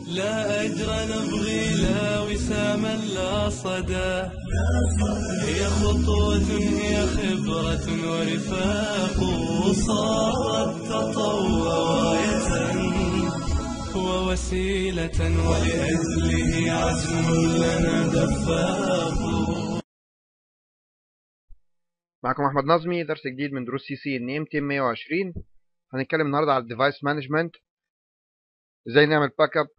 لا أجر نبغي لا وساما لا صدى هي خطوة هي خبرة ورفاق صارت تطوع غاية ووسيلة ولأجله عزم لنا دفاق معكم احمد نظمي درس جديد من دروس سي سي ان ام تي 120 هنتكلم النهارده على الديفايس مانجمنت ازاي نعمل باك اب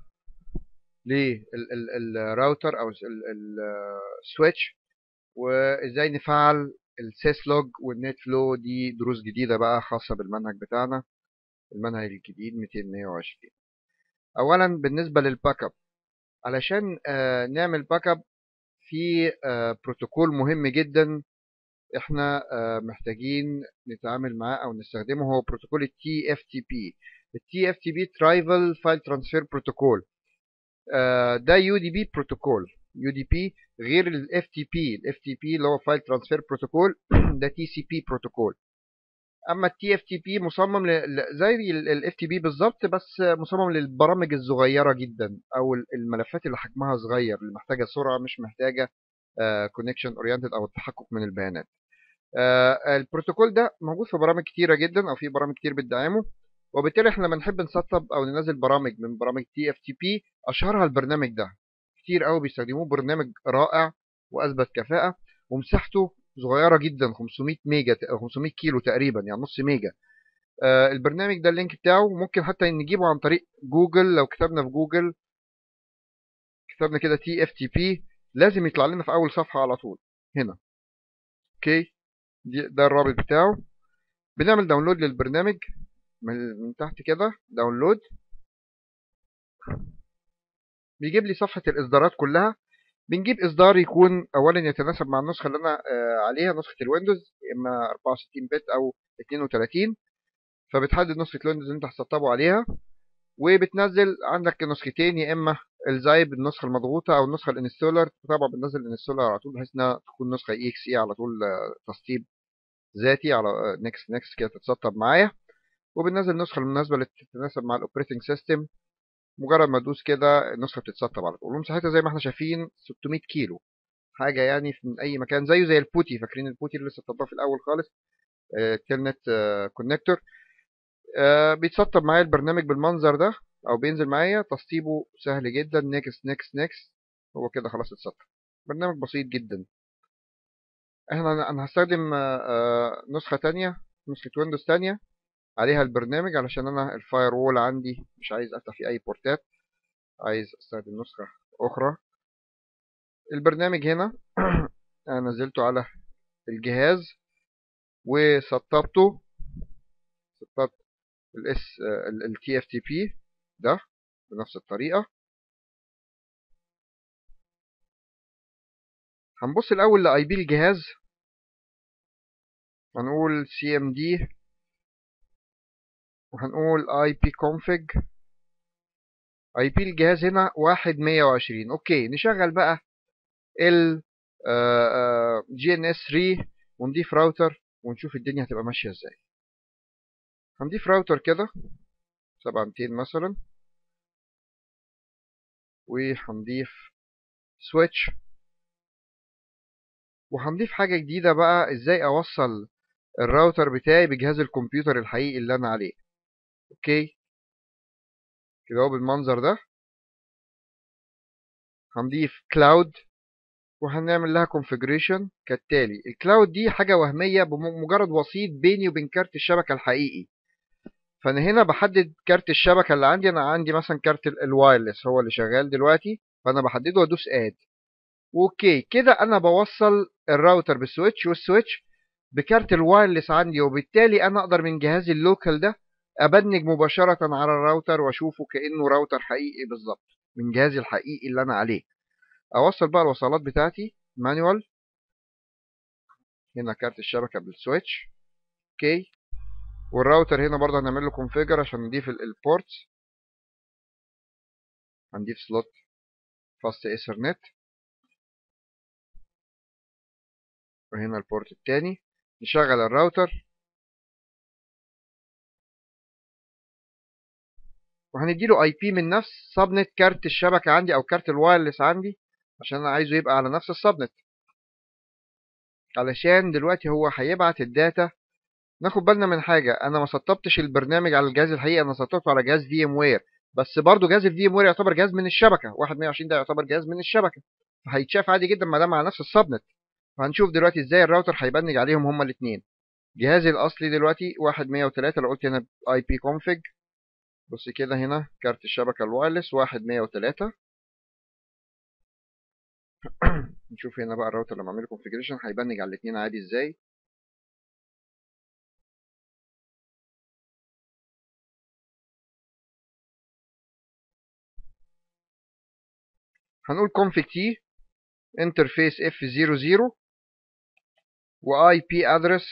للراوتر او السويتش وازاي نفعل السيس لوج والنت فلو دي دروس جديده بقى خاصه بالمنهج بتاعنا المنهج الجديد 220 اولا بالنسبه للباك اب علشان آه نعمل باك اب في آه بروتوكول مهم جدا احنا آه محتاجين نتعامل معاه او نستخدمه هو بروتوكول التي اف تي بي التي اف تي بي ترايفل فايل ترانسفير بروتوكول ده يو دي بي بروتوكول يو دي بي غير الاف تي بي الاف تي بي اللي هو فايل ترانسفير بروتوكول ده تي سي بي بروتوكول اما التي اف تي بي مصمم زي الاف تي بي بالظبط بس مصمم للبرامج الصغيره جدا او الملفات اللي حجمها صغير اللي محتاجه سرعه مش محتاجه كونكشن اورينتد او التحقق من البيانات البروتوكول ده موجود في برامج كتيره جدا او في برامج كتير بتدعمه وبالتالي احنا لما نحب نسطب او ننزل برامج من برامج تي اف تي بي اشهرها البرنامج ده كتير قوي بيستخدموه برنامج رائع واثبت كفاءه ومساحته صغيره جدا 500 ميجا 500 كيلو تقريبا يعني نص ميجا آه البرنامج ده اللينك بتاعه ممكن حتى نجيبه عن طريق جوجل لو كتبنا في جوجل كتبنا كده تي اف تي بي لازم يطلع لنا في اول صفحه على طول هنا اوكي ده الرابط بتاعه بنعمل داونلود للبرنامج من تحت كده داونلود بيجيب لي صفحة الإصدارات كلها بنجيب إصدار يكون أولا يتناسب مع النسخة اللي أنا عليها نسخة الويندوز إما 64 بت أو 32 فبتحدد نسخة الويندوز اللي أنت هتسطبه عليها وبتنزل عندك نسختين يا إما الزايب النسخة المضغوطة أو النسخة الانستولر طبعا بننزل الانستولر على طول بحيث إنها تكون نسخة اي اكس اي على طول تسطيب ذاتي على نكست نكست كده تتسطب معايا وبننزل النسخة المناسبة اللي تتناسب مع الاوبريتنج سيستم مجرد ما ادوس كده النسخة بتتسطب على طول ومساحتها زي ما احنا شايفين 600 كيلو حاجة يعني من أي مكان زيه زي البوتي فاكرين البوتي اللي لسه سطبناه في الأول خالص تيلنت كونكتور بيتسطب معايا البرنامج بالمنظر ده أو بينزل معايا تسطيبه سهل جدا نيكست نيكست نيكست هو كده خلاص اتسطب برنامج بسيط جدا احنا انا هستخدم نسخة تانية نسخة ويندوز تانية عليها البرنامج علشان انا الفاير وول عندي مش عايز افتح فيه اي بورتات عايز استخدم نسخة اخرى البرنامج هنا انا نزلته على الجهاز وسطبته سطبت الاس التي اف تي بي ده بنفس الطريقة هنبص الاول لاي بي الجهاز هنقول سي ام دي وهنقول اي بي config اي بي الجهاز هنا واحد مية وعشرين اوكي نشغل بقى ال جي ان اس 3 ونضيف راوتر ونشوف الدنيا هتبقى ماشية ازاي هنضيف راوتر كده سبعة ميتين مثلا وهنضيف سويتش وهنضيف حاجة جديدة بقى ازاي اوصل الراوتر بتاعي بجهاز الكمبيوتر الحقيقي اللي انا عليه اوكي كده هو بالمنظر ده هنضيف كلاود وهنعمل لها configuration كالتالي الكلاود دي حاجة وهمية بمجرد وسيط بيني وبين كارت الشبكة الحقيقي فانا هنا بحدد كارت الشبكة اللي عندي انا عندي مثلا كارت الوايرلس هو اللي شغال دلوقتي فانا بحدده وادوس اد اوكي كده انا بوصل الراوتر بالسويتش والسويتش بكارت الوايرلس عندي وبالتالي انا اقدر من جهازي اللوكال ده ابنج مباشرة على الراوتر واشوفه كأنه راوتر حقيقي بالظبط من جهازي الحقيقي اللي انا عليه اوصل بقى الوصلات بتاعتي مانوال هنا كارت الشبكة بالسويتش اوكي والراوتر هنا برضه هنعمل له كونفيجر عشان نضيف البورتس هنضيف سلوت فاست ايثرنت وهنا البورت التاني نشغل الراوتر وهندي له اي بي من نفس سبنت كارت الشبكه عندي او كارت الوايرلس عندي عشان انا عايزه يبقى على نفس السبنت علشان دلوقتي هو هيبعت الداتا ناخد بالنا من حاجه انا ما سطبتش البرنامج على الجهاز الحقيقي انا سطبته على جهاز في ام وير بس برضه جهاز الفي ام وير يعتبر جهاز من الشبكه 120 ده يعتبر جهاز من الشبكه فهيتشاف عادي جدا ما دام على نفس السبنت فهنشوف دلوقتي ازاي الراوتر هيبنج عليهم هما الاثنين جهازي الاصلي دلوقتي 103 لو قلت هنا اي بي كونفج بص كده هنا كارت الشبكه الوايرلس 103 نشوف هنا بقى الراوتر لما اعمل كونفيجريشن هيبنج على الاثنين عادي ازاي هنقول config t interface f00 و IP address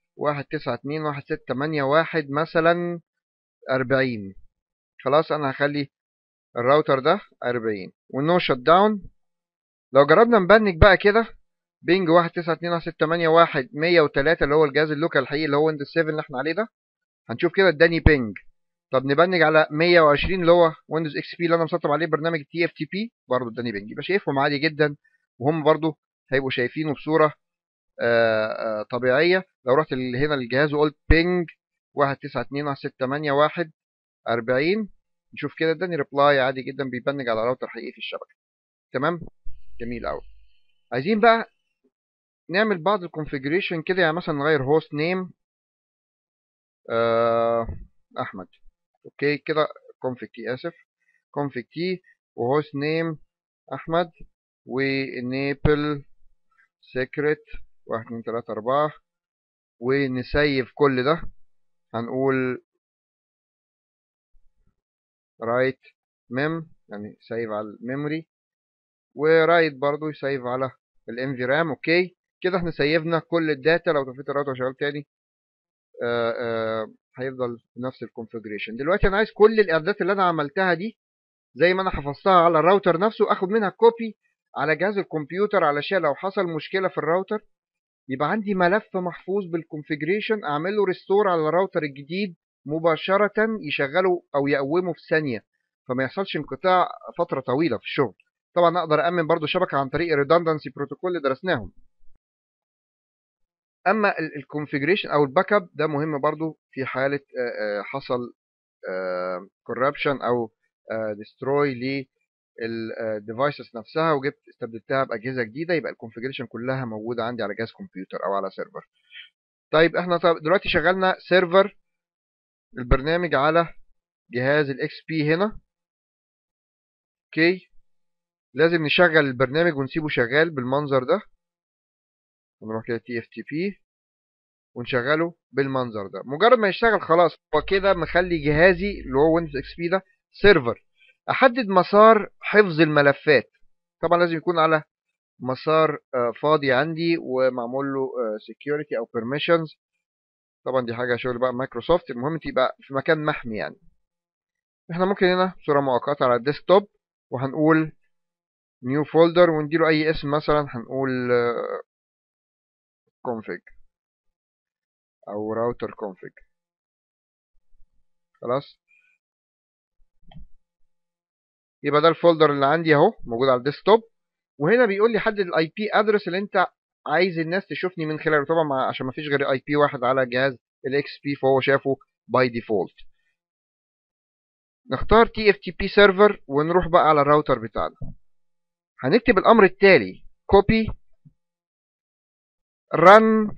192.168.1 مثلا 40 خلاص انا هخلي الراوتر ده 40 والنو شت داون لو جربنا نبنج بقى كده بينج 192.168.103 اللي هو الجهاز اللوكال الحقيقي اللي هو ويندوز 7 اللي احنا عليه ده هنشوف كده اداني بينج طب نبنج على 120 اللي هو ويندوز اكس بي اللي انا مسطب عليه برنامج تي اف تي بي برضه اداني بينج يبقى شايفهم عادي جدا وهم برضه هيبقوا شايفينه بصوره آآ آآ طبيعيه لو رحت هنا للجهاز وقلت بينج 192.168.1 40 نشوف كده اداني ريبلاي عادي جدا بيبنج على راوتر حقيقي في الشبكه تمام جميل قوي عايزين بقى نعمل بعض الكونفيجريشن كده يعني مثلا نغير هوست نيم احمد اوكي كده config تي اسف config تي وهوست نيم احمد وانيبل سيكريت واحد اتنين تلاتة اربعة ونسيف كل ده هنقول رايت ميم يعني سيف على الميموري ورايت برضو يسيف على الام في رام اوكي كده احنا سيفنا كل الداتا لو طفيت الراوتر شغال تاني آآ آآ هيفضل نفس الكونفجريشن دلوقتي انا عايز كل الاعدادات اللي انا عملتها دي زي ما انا حفظتها على الراوتر نفسه اخد منها كوبي على جهاز الكمبيوتر علشان لو حصل مشكله في الراوتر يبقى عندي ملف محفوظ بالكونفجريشن اعمل له ريستور على الراوتر الجديد مباشره يشغله او يقومه في ثانيه فما يحصلش انقطاع فتره طويله في الشغل طبعا اقدر امن برضو شبكه عن طريق الريدندنسي بروتوكول اللي درسناهم اما الكونفجريشن او الباك اب ده مهم برضو في حاله حصل كوربشن او ديستروي للديفايسز نفسها وجبت استبدلتها باجهزه جديده يبقى الكونفجريشن كلها موجوده عندي على جهاز كمبيوتر او على سيرفر طيب احنا طب دلوقتي شغلنا سيرفر البرنامج على جهاز الاكس بي هنا اوكي لازم نشغل البرنامج ونسيبه شغال بالمنظر ده نروح كده تي اف تي بي ونشغله بالمنظر ده مجرد ما يشتغل خلاص هو كده مخلي جهازي اللي هو ويندوز اكس بي ده سيرفر احدد مسار حفظ الملفات طبعا لازم يكون على مسار فاضي عندي ومعمول له security او permissions طبعا دي حاجه شغل بقى مايكروسوفت المهم تبقى في مكان محمي يعني احنا ممكن هنا صوره مؤقته على الديسكتوب وهنقول نيو فولدر ونديله اي اسم مثلا هنقول config او راوتر config خلاص يبقى ده الفولدر اللي عندي اهو موجود على الديسكتوب وهنا بيقول لي حدد الاي بي ادرس اللي انت عايز الناس تشوفني من خلاله طبعا عشان ما فيش غير اي بي واحد على جهاز الاكس بي فهو شافه باي ديفولت نختار تي اف تي بي سيرفر ونروح بقى على الراوتر بتاعنا هنكتب الامر التالي copy run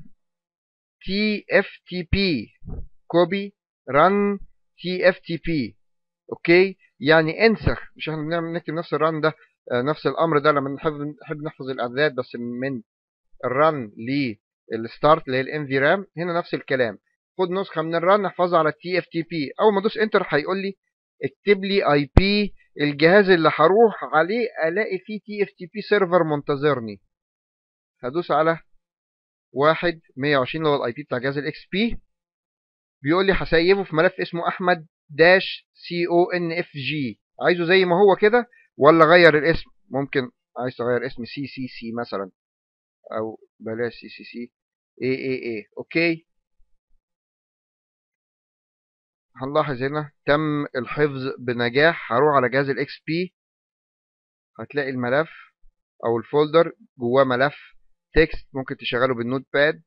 tftp copy run tftp اوكي يعني انسخ مش احنا بنعمل نكتب نفس الران ده نفس الامر ده لما نحب نحب نحفظ الاعداد بس من الرن للستارت اللي هي الام في رام هنا نفس الكلام خد نسخه من الرن احفظها على التي اف تي بي اول ما ادوس انتر هيقول لي اكتب لي اي بي الجهاز اللي هروح عليه الاقي فيه تي اف تي بي سيرفر منتظرني هدوس على واحد 120 اللي هو الاي بي بتاع جهاز الاكس بي بيقول لي هسيبه في ملف اسمه احمد داش سي او ان اف جي عايزه زي ما هو كده ولا غير الاسم ممكن عايز تغير اسم سي سي سي مثلا او بلاش سي سي سي اي اي اي اوكي هنلاحظ هنا تم الحفظ بنجاح هروح على جهاز الاكس بي هتلاقي الملف او الفولدر جواه ملف تكست ممكن تشغله بالنوت باد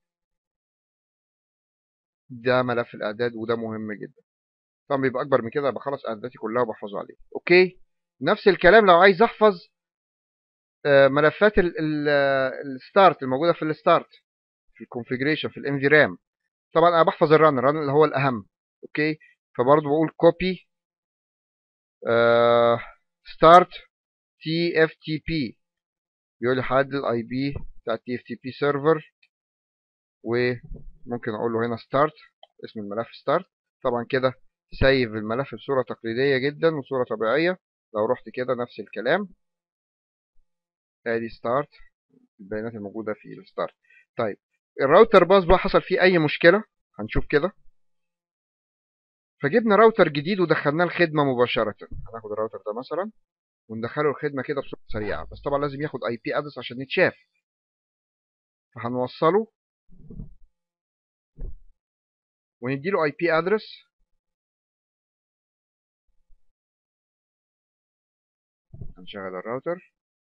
ده ملف الاعداد وده مهم جدا طبعا بيبقى اكبر من كده بخلص اعداداتي كلها وبحفظه عليه اوكي نفس الكلام لو عايز احفظ ملفات الستارت الموجوده في الستارت في الكونفيجريشن في الام في رام طبعا انا بحفظ الران الران اللي هو الاهم اوكي فبرضه بقول كوبي ستارت تي اف تي بي بيقول لي حدد الاي بي بتاع تي اف تي بي سيرفر وممكن اقول له هنا ستارت اسم الملف ستارت طبعا كده سيف الملف بصوره تقليديه جدا وصوره طبيعيه لو رحت كده نفس الكلام ادي ستارت البيانات الموجوده في الستارت طيب الراوتر باص بقى حصل فيه اي مشكله هنشوف كده فجبنا راوتر جديد ودخلناه الخدمه مباشره هناخد الراوتر ده مثلا وندخله الخدمه كده بصوره سريعه بس طبعا لازم ياخد اي بي ادرس عشان يتشاف فهنوصله ونديله اي بي ادرس هنشغل الراوتر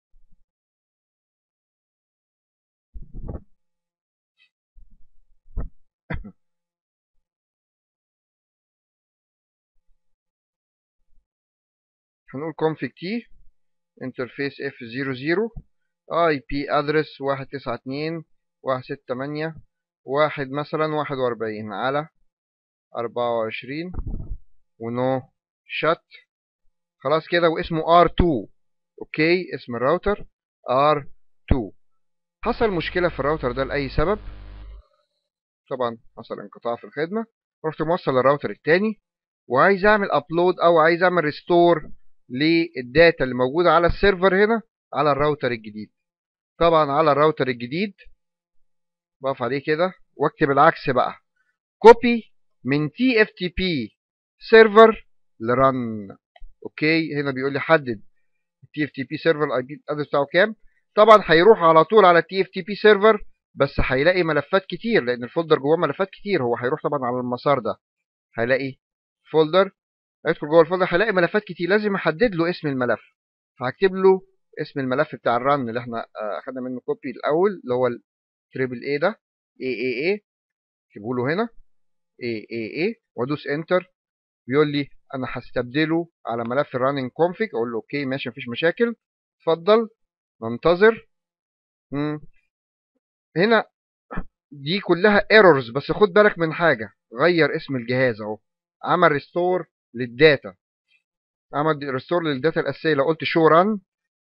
هنقول config t interface f00 IP address 192 168 واحد مثلا واحد وأربعين على أربعة وعشرين ونو شت خلاص كده واسمه R2 اوكي اسم الراوتر R2 حصل مشكلة في الراوتر ده لأي سبب طبعا حصل انقطاع في الخدمة رحت موصل الراوتر التاني وعايز اعمل ابلود او عايز اعمل ريستور للداتا اللي موجودة على السيرفر هنا على الراوتر الجديد طبعا على الراوتر الجديد بقف عليه كده واكتب العكس بقى كوبي من تي اف تي بي سيرفر لرن اوكي هنا بيقول لي حدد التي اف تي بي سيرفر الاي بي ادرس بتاعه كام طبعا هيروح على طول على التي اف تي بي سيرفر بس هيلاقي ملفات كتير لان الفولدر جواه ملفات كتير هو هيروح طبعا على المسار ده هيلاقي فولدر هيدخل جوه الفولدر هيلاقي ملفات كتير لازم احدد له اسم الملف فهكتب له اسم الملف بتاع الرن اللي احنا اخدنا منه كوبي الاول اللي هو التريبل اي ده اي اي اي اكتبه له هنا اي اي اي وادوس انتر بيقول لي انا هستبدله على ملف الرننج كونفيج اقول له اوكي ماشي مفيش مشاكل اتفضل ننتظر مم. هنا دي كلها ايرورز بس خد بالك من حاجه غير اسم الجهاز اهو عمل ريستور للداتا عمل ريستور للداتا الاساسيه لو قلت شو ران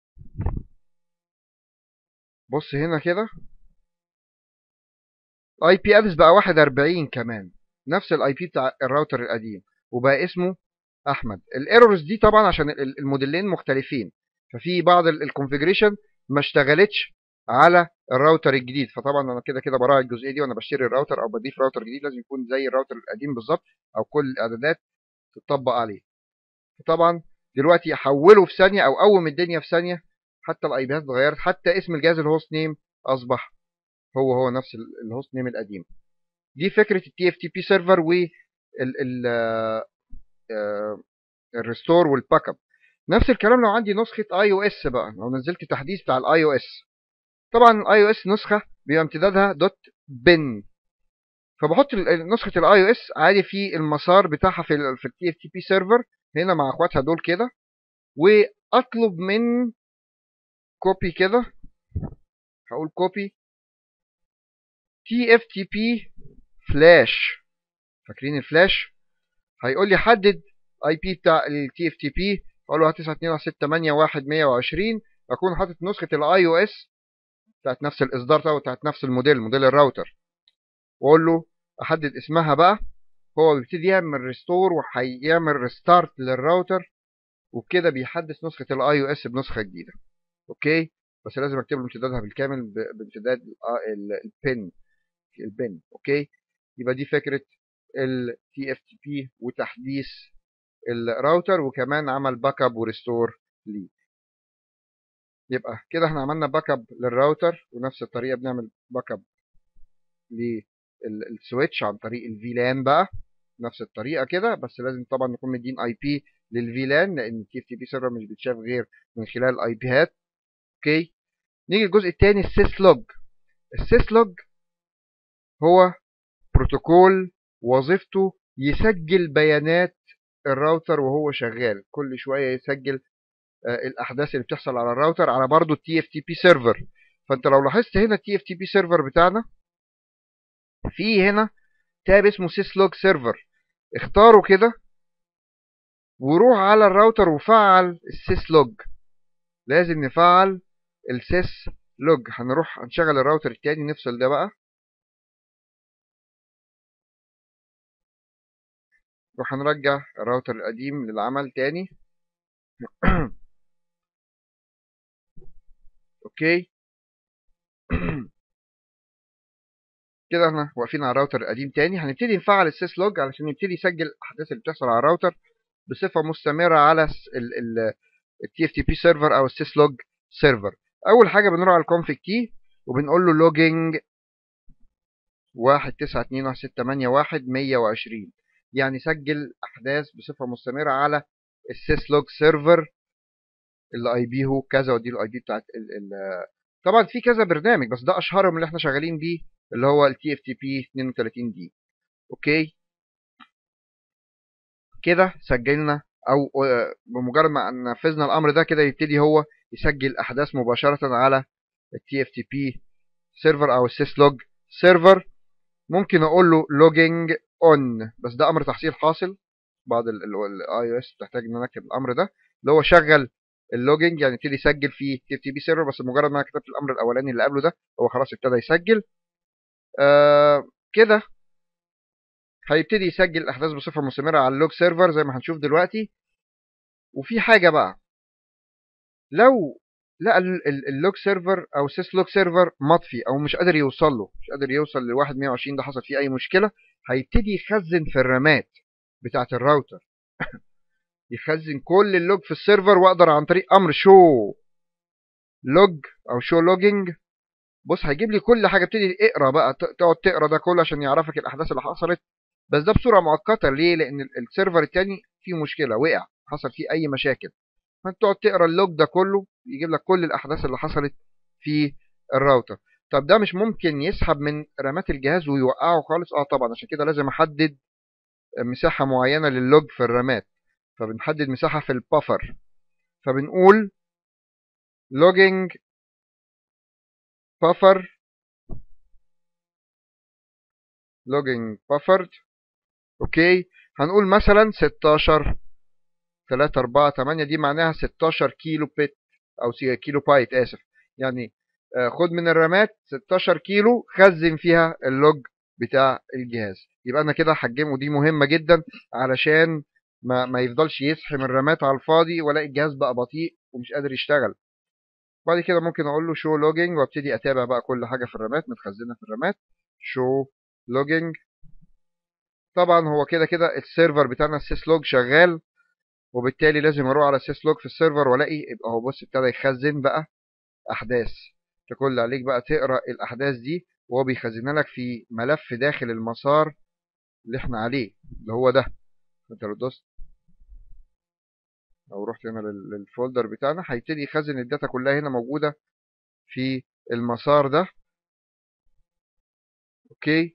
بص هنا كده اي بي ادرس بقى 41 كمان نفس الاي بي بتاع الراوتر القديم وبقى اسمه احمد الايرورز دي طبعا عشان الموديلين مختلفين ففي بعض الكونفيجريشن ما اشتغلتش على الراوتر الجديد فطبعا انا كده كده براعي الجزئيه دي وانا بشتري الراوتر او بضيف راوتر جديد لازم يكون زي الراوتر القديم بالظبط او كل الاعدادات تطبق عليه فطبعا دلوقتي احوله في ثانيه او اقوم الدنيا في ثانيه حتى الاي بيات اتغيرت حتى اسم الجهاز الهوست نيم اصبح هو هو نفس الهوست نيم القديم دي فكره التي اف تي بي سيرفر وال الريستور والباك اب نفس الكلام لو عندي نسخه اي او اس بقى لو نزلت تحديث بتاع الاي او اس طبعا الاي او اس نسخه بيبقى امتدادها دوت بن فبحط نسخه الاي او اس عادي في المسار بتاعها في ال في التي اف تي بي سيرفر هنا مع اخواتها دول كده واطلب من كوبي كده هقول كوبي تي اف تي بي فلاش فاكرين الفلاش هيقول لي حدد اي بي بتاع التي اف تي بي اقول له 9226120 اكون حاطط نسخه الاي او اس بتاعت نفس الاصدار ده بتاعت نفس الموديل موديل الراوتر واقول له احدد اسمها بقى هو بيبتدي يعمل ريستور وهيعمل ريستارت للراوتر وبكده بيحدث نسخه الاي او اس بنسخه جديده اوكي بس لازم اكتب له امتدادها بالكامل بامتداد البن البن اوكي يبقى دي فكره ال TFTP وتحديث الراوتر وكمان عمل باك اب وريستور ليه يبقى كده احنا عملنا باك اب للراوتر ونفس الطريقه بنعمل باك اب للسويتش عن طريق الفي لان بقى نفس الطريقه كده بس لازم طبعا نكون مدين اي بي للفيلان لان التي اف تي بي سيرفر مش بيتشاف غير من خلال الاي بيهات اوكي نيجي الجزء الثاني السيس لوج السيس لوج هو بروتوكول وظيفته يسجل بيانات الراوتر وهو شغال كل شويه يسجل الاحداث اللي بتحصل على الراوتر على برضه التي اف تي بي سيرفر فانت لو لاحظت هنا التي اف تي بي سيرفر بتاعنا في هنا تاب اسمه سيس لوج سيرفر اختاره كده وروح على الراوتر وفعل السيس لوج لازم نفعل السيس لوج هنروح هنشغل الراوتر التاني نفصل ده بقى وهنرجع الراوتر القديم للعمل تاني اوكي كده احنا واقفين على الراوتر القديم تاني هنبتدي نفعل السيس لوج علشان يبتدي يسجل الاحداث اللي بتحصل على الراوتر بصفه مستمره على التي اف تي بي سيرفر او السيس لوج سيرفر اول حاجه بنروح على الكونفيج تي وبنقول له لوجينج 192.168.1.120 يعني سجل احداث بصفه مستمره على السيس لوج سيرفر اللي اي بي هو كذا ودي الاي بي بتاعت ال ال طبعا في كذا برنامج بس ده اشهرهم اللي احنا شغالين بيه اللي هو التي اف تي بي 32 دي اوكي كده سجلنا او بمجرد ما نفذنا الامر ده كده يبتدي هو يسجل احداث مباشره على التي اف تي بي سيرفر او السيس لوج سيرفر ممكن اقول له لوجينج اون بس ده امر تحصيل حاصل بعض الاي او اس بتحتاج ان انا اكتب الامر ده اللي هو شغل اللوجينج يعني يبتدي يسجل في تي اف تي بي سيرفر بس مجرد ما انا كتبت الامر الاولاني اللي قبله ده هو خلاص ابتدى يسجل آه كده هيبتدي يسجل الاحداث بصفه مستمره على اللوج سيرفر زي ما هنشوف دلوقتي وفي حاجه بقى لو لقى اللوج سيرفر او سيس لوج سيرفر مطفي او مش قادر يوصل له مش قادر يوصل ل 120 ده حصل فيه اي مشكله هيبتدي يخزن في الرامات بتاعه الراوتر يخزن كل اللوج في السيرفر واقدر عن طريق امر شو لوج او شو لوجينج بص هيجيب لي كل حاجه ابتدي اقرا بقى تقعد تقرا ده كله عشان يعرفك الاحداث اللي حصلت بس ده بصوره مؤقته ليه لان السيرفر التاني فيه مشكله وقع حصل فيه اي مشاكل فانت تقعد تقرا اللوج ده كله يجيب لك كل الاحداث اللي حصلت في الراوتر طب ده مش ممكن يسحب من رامات الجهاز ويوقعه خالص اه طبعا عشان كده لازم احدد مساحه معينه للوج في الرامات فبنحدد مساحه في البفر فبنقول logging buffer logging buffered اوكي هنقول مثلا 16 3 4 8 دي معناها 16 كيلو بت او كيلو بايت اسف يعني خد من الرامات 16 كيلو خزن فيها اللوج بتاع الجهاز يبقى انا كده هحجمه دي مهمه جدا علشان ما ما يفضلش يسحم الرامات على الفاضي والاقي الجهاز بقى بطيء ومش قادر يشتغل بعد كده ممكن اقول له شو لوجينج وابتدي اتابع بقى كل حاجه في الرامات متخزنه في الرامات شو لوجينج طبعا هو كده كده السيرفر بتاعنا السيس لوج شغال وبالتالي لازم اروح على السيس لوج في السيرفر والاقي يبقى هو بص ابتدى يخزن بقى احداث كل عليك بقى تقرا الاحداث دي وهو بيخزنها لك في ملف داخل المسار اللي احنا عليه اللي هو ده انت لو دوست او رحت هنا للفولدر بتاعنا هيبتدي يخزن الداتا كلها هنا موجوده في المسار ده اوكي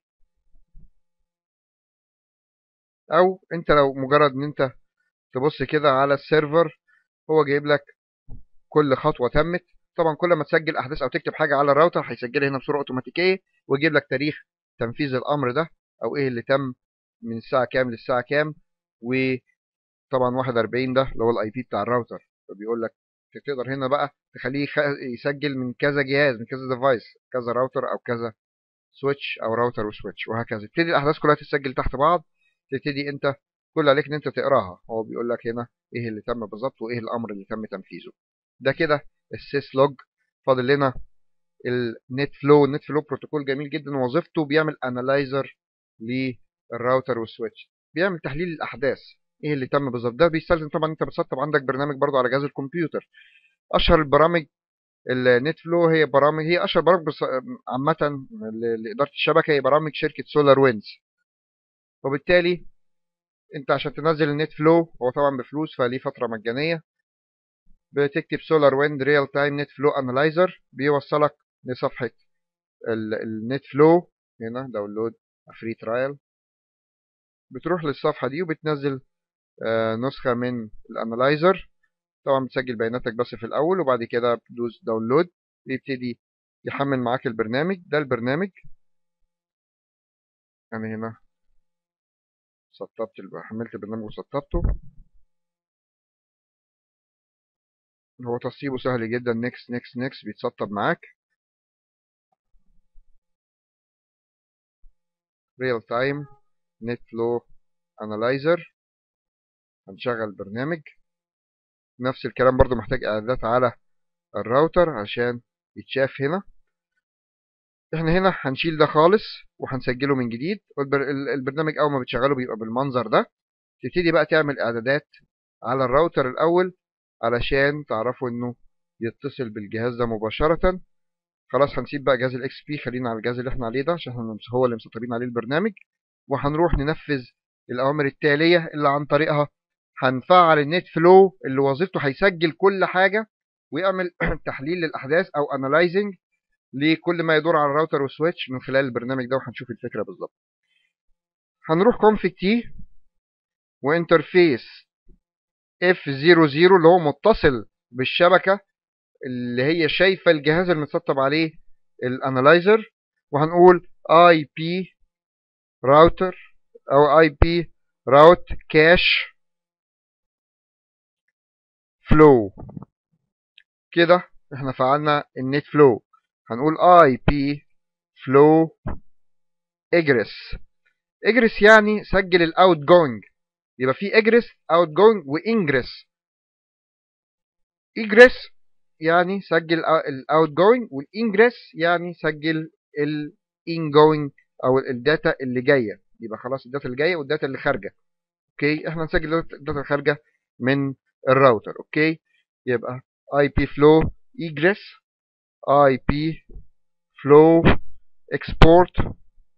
او انت لو مجرد ان انت تبص كده على السيرفر هو جايب لك كل خطوه تمت طبعا كل ما تسجل احداث او تكتب حاجه على الراوتر هيسجلها هنا بصوره اوتوماتيكيه ويجيب لك تاريخ تنفيذ الامر ده او ايه اللي تم من الساعه كام للساعه كام وطبعا 41 ده اللي هو الاي بي بتاع الراوتر فبيقول لك تقدر هنا بقى تخليه يسجل من كذا جهاز من كذا ديفايس كذا راوتر او كذا سويتش او راوتر وسويتش وهكذا تبتدي الاحداث كلها تتسجل تحت بعض تبتدي انت كل عليك ان انت تقراها هو بيقول لك هنا ايه اللي تم بالظبط وايه الامر اللي تم تنفيذه ده كده السيس لوج فاضل لنا النت فلو النت فلو بروتوكول جميل جدا وظيفته بيعمل انالايزر للراوتر والسويتش بيعمل تحليل الاحداث ايه اللي تم بالظبط ده بيستلزم طبعا انت بتسطب عندك برنامج برضو على جهاز الكمبيوتر اشهر البرامج النت فلو هي برامج هي اشهر برامج عامه لاداره الشبكه هي برامج شركه سولار ويندز وبالتالي انت عشان تنزل النت فلو هو طبعا بفلوس فليه فتره مجانيه بتكتب سولار ويند ريال تايم نت فلو انالايزر بيوصلك لصفحه النت فلو هنا داونلود فري ترايل بتروح للصفحه دي وبتنزل آه نسخه من الانالايزر طبعا بتسجل بياناتك بس في الاول وبعد كده بتدوس داونلود يبتدي يحمل معاك البرنامج ده البرنامج انا هنا سطبت حملت البرنامج وسطبته هو تسطيبه سهل جدا نيكست نيكست نيكست بيتسطب معاك ريال تايم نت فلو انالايزر هنشغل البرنامج نفس الكلام برضو محتاج اعدادات على الراوتر عشان يتشاف هنا احنا هنا هنشيل ده خالص وهنسجله من جديد البرنامج اول ما بتشغله بيبقى بالمنظر ده تبتدي بقى تعمل اعدادات على الراوتر الاول علشان تعرفوا انه يتصل بالجهاز ده مباشرة خلاص هنسيب بقى جهاز الاكس بي خلينا على الجهاز اللي احنا عليه ده عشان هو اللي مسطبين عليه البرنامج وهنروح ننفذ الاوامر التالية اللي عن طريقها هنفعل النت فلو اللي وظيفته هيسجل كل حاجة ويعمل تحليل للاحداث او انالايزنج لكل ما يدور على الراوتر والسويتش من خلال البرنامج ده وهنشوف الفكرة بالظبط هنروح config تي وانترفيس F00 اللي هو متصل بالشبكة اللي هي شايفة الجهاز المتسطب عليه الانالايزر وهنقول IP راوتر او IP راوت كاش فلو كده احنا فعلنا النت فلو هنقول IP flow egress egress يعني سجل الاوت جوينج يبقى في egress اوت جوينج وانجرس egress يعني سجل الاوت جوينج والانجرس يعني سجل الان جوينج او الداتا اللي جايه يبقى خلاص الداتا اللي جايه والداتا اللي خارجه اوكي احنا نسجل الداتا اللي خارجه من الراوتر اوكي يبقى IP flow egress IP flow export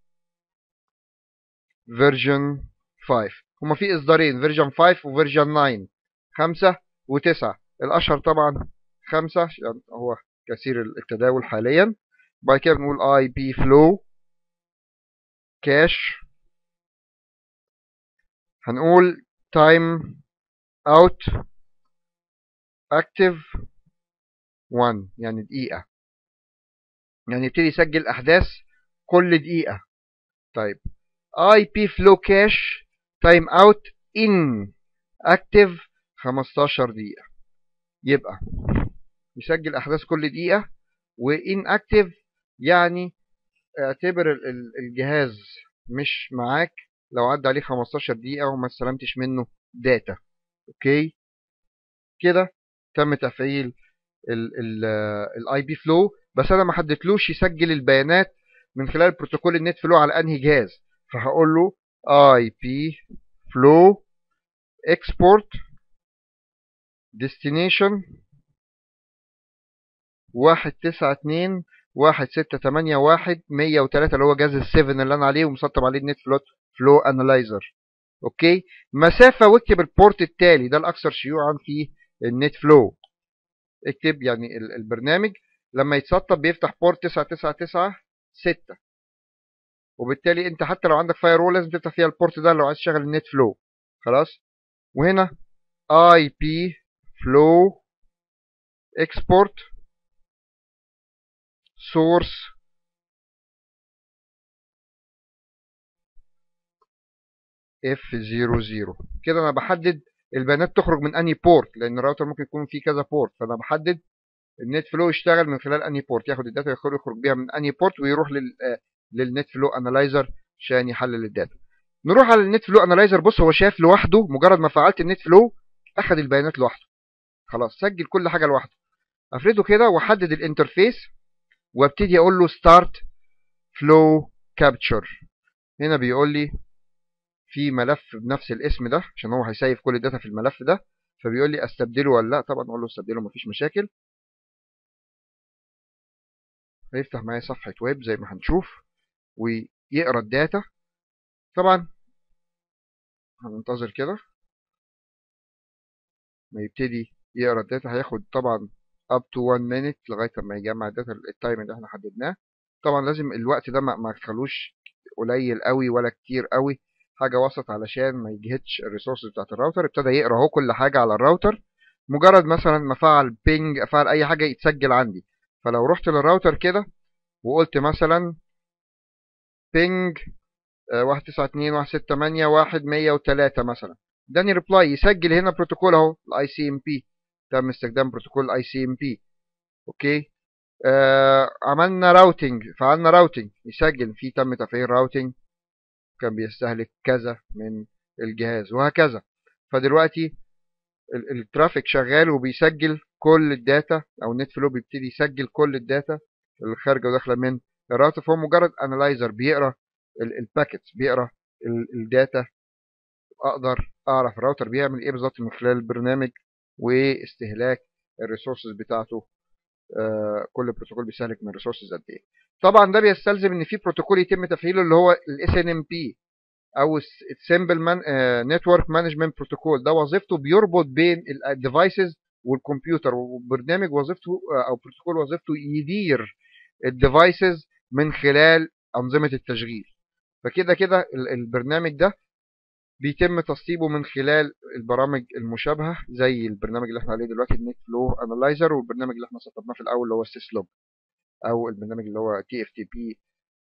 version 5 هما في اصدارين version 5 و version 9 5 و9 الاشهر طبعا 5 عشان هو كثير التداول حاليا بعد كده بنقول IP flow cache هنقول time out active 1 يعني دقيقة يعني يبتدي يسجل أحداث كل دقيقة طيب IP flow cache time out in active 15 دقيقة يبقى يسجل أحداث كل دقيقة وإن active يعني اعتبر الجهاز مش معاك لو عدى عليه 15 دقيقة وما استلمتش منه داتا اوكي كده تم تفعيل الاي بي فلو بس انا ما حددتلوش يسجل البيانات من خلال بروتوكول النت فلو على انهي جهاز فهقول له اي بي فلو اكسبورت ديستنيشن واحد تسعة اتنين واحد ستة تمانية واحد مية وتلاتة اللي هو جهاز السيفن اللي انا عليه ومسطب عليه النت فلوت فلو انالايزر اوكي مسافة واكتب البورت التالي ده الاكثر شيوعا في النت فلو اكتب يعني البرنامج لما يتسطب بيفتح بورت 9996 وبالتالي انت حتى لو عندك فاير وول لازم تفتح فيها البورت ده لو عايز تشغل النت فلو خلاص وهنا اي بي فلو اكسبورت سورس F00 كده انا بحدد البيانات تخرج من انهي بورت لان الراوتر ممكن يكون فيه كذا بورت فانا بحدد النت فلو يشتغل من خلال انهي بورت ياخد الداتا يخرج بيها من انهي بورت ويروح لل للنت فلو انالايزر عشان يحلل الداتا نروح على النت فلو انالايزر بص هو شاف لوحده مجرد ما فعلت النت فلو اخد البيانات لوحده خلاص سجل كل حاجه لوحده افرده كده واحدد الانترفيس وابتدي اقول له ستارت فلو كابتشر هنا بيقول لي في ملف بنفس الاسم ده عشان هو هيسيف كل الداتا في الملف ده فبيقول لي استبدله ولا لا طبعا اقول له استبدله مفيش مشاكل هيفتح معايا صفحة ويب زي ما هنشوف ويقرا الداتا طبعا هننتظر كده ما يبتدي يقرا الداتا هياخد طبعا up to 1 minute لغايه ما يجمع الداتا التايم اللي احنا حددناه طبعا لازم الوقت ده ما تخلوش قليل قوي ولا كتير قوي حاجه وسط علشان ما يجهدش الريسورسز بتاعت الراوتر ابتدى يقرا اهو كل حاجه على الراوتر مجرد مثلا ما فعل بينج فعل اي حاجه يتسجل عندي فلو رحت للراوتر كده وقلت مثلا بينج 192.168.1.103 مثلا اداني ريبلاي يسجل هنا بروتوكول اهو الاي سي ام بي تم استخدام بروتوكول الاي سي ام بي اوكي آه عملنا راوتنج فعلنا راوتنج يسجل في تم تفعيل راوتنج كان بيستهلك كذا من الجهاز وهكذا فدلوقتي الترافيك شغال وبيسجل كل الداتا او النت فلو بيبتدي يسجل كل الداتا اللي خارجه وداخله من الراوتر فهو مجرد انالايزر بيقرا الباكيتس بيقرا الداتا اقدر اعرف الراوتر بيعمل ايه بالظبط من خلال البرنامج واستهلاك الريسورسز بتاعته آه كل بروتوكول بيستهلك من الريسورسز قد ايه طبعا ده بيستلزم ان في بروتوكول يتم تفعيله اللي هو الاس ان ام بي او السمبل نتورك مانجمنت بروتوكول ده وظيفته بيربط بين الديفايسز والكمبيوتر وبرنامج وظيفته او بروتوكول وظيفته يدير الديفايسز من خلال انظمه التشغيل فكده كده البرنامج ده بيتم تسطيبه من خلال البرامج المشابهه زي البرنامج اللي احنا عليه دلوقتي النت فلو انالايزر والبرنامج اللي احنا سطبناه في الاول اللي هو السيسلوج او البرنامج اللي هو تي اف تي بي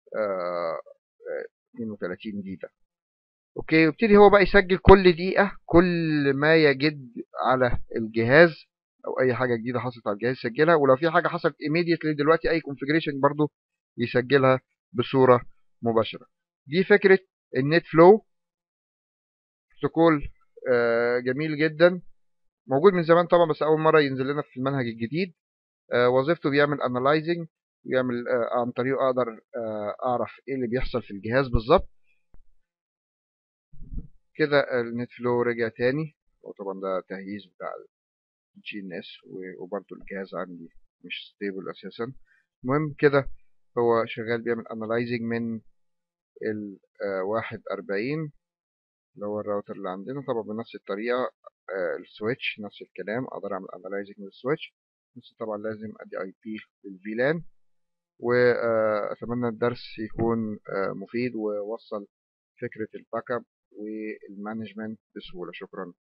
32 دي ده اوكي يبتدي هو بقى يسجل كل دقيقه كل ما يجد على الجهاز او اي حاجه جديده حصلت على الجهاز يسجلها ولو في حاجه حصلت immediately دلوقتي اي configuration برضو يسجلها بصوره مباشره دي فكره النت فلو بروتوكول جميل جدا موجود من زمان طبعا بس اول مره ينزل لنا في المنهج الجديد وظيفته بيعمل انالايزنج بيعمل عن طريقه اقدر اعرف ايه اللي بيحصل في الجهاز بالظبط كده النت فلو رجع تاني وطبعا ده تهييس بتاع الجي ان اس وبرضه الجهاز عندي مش ستيبل اساسا المهم كده هو شغال بيعمل انالايزنج من ال 41 اللي هو الراوتر اللي عندنا طبعا بنفس الطريقة السويتش نفس الكلام اقدر اعمل انالايزنج للسويتش بس طبعا لازم ادي اي بي للفيلان واتمنى الدرس يكون مفيد ووصل فكرة الباك اب والمانجمنت بسهولة شكرا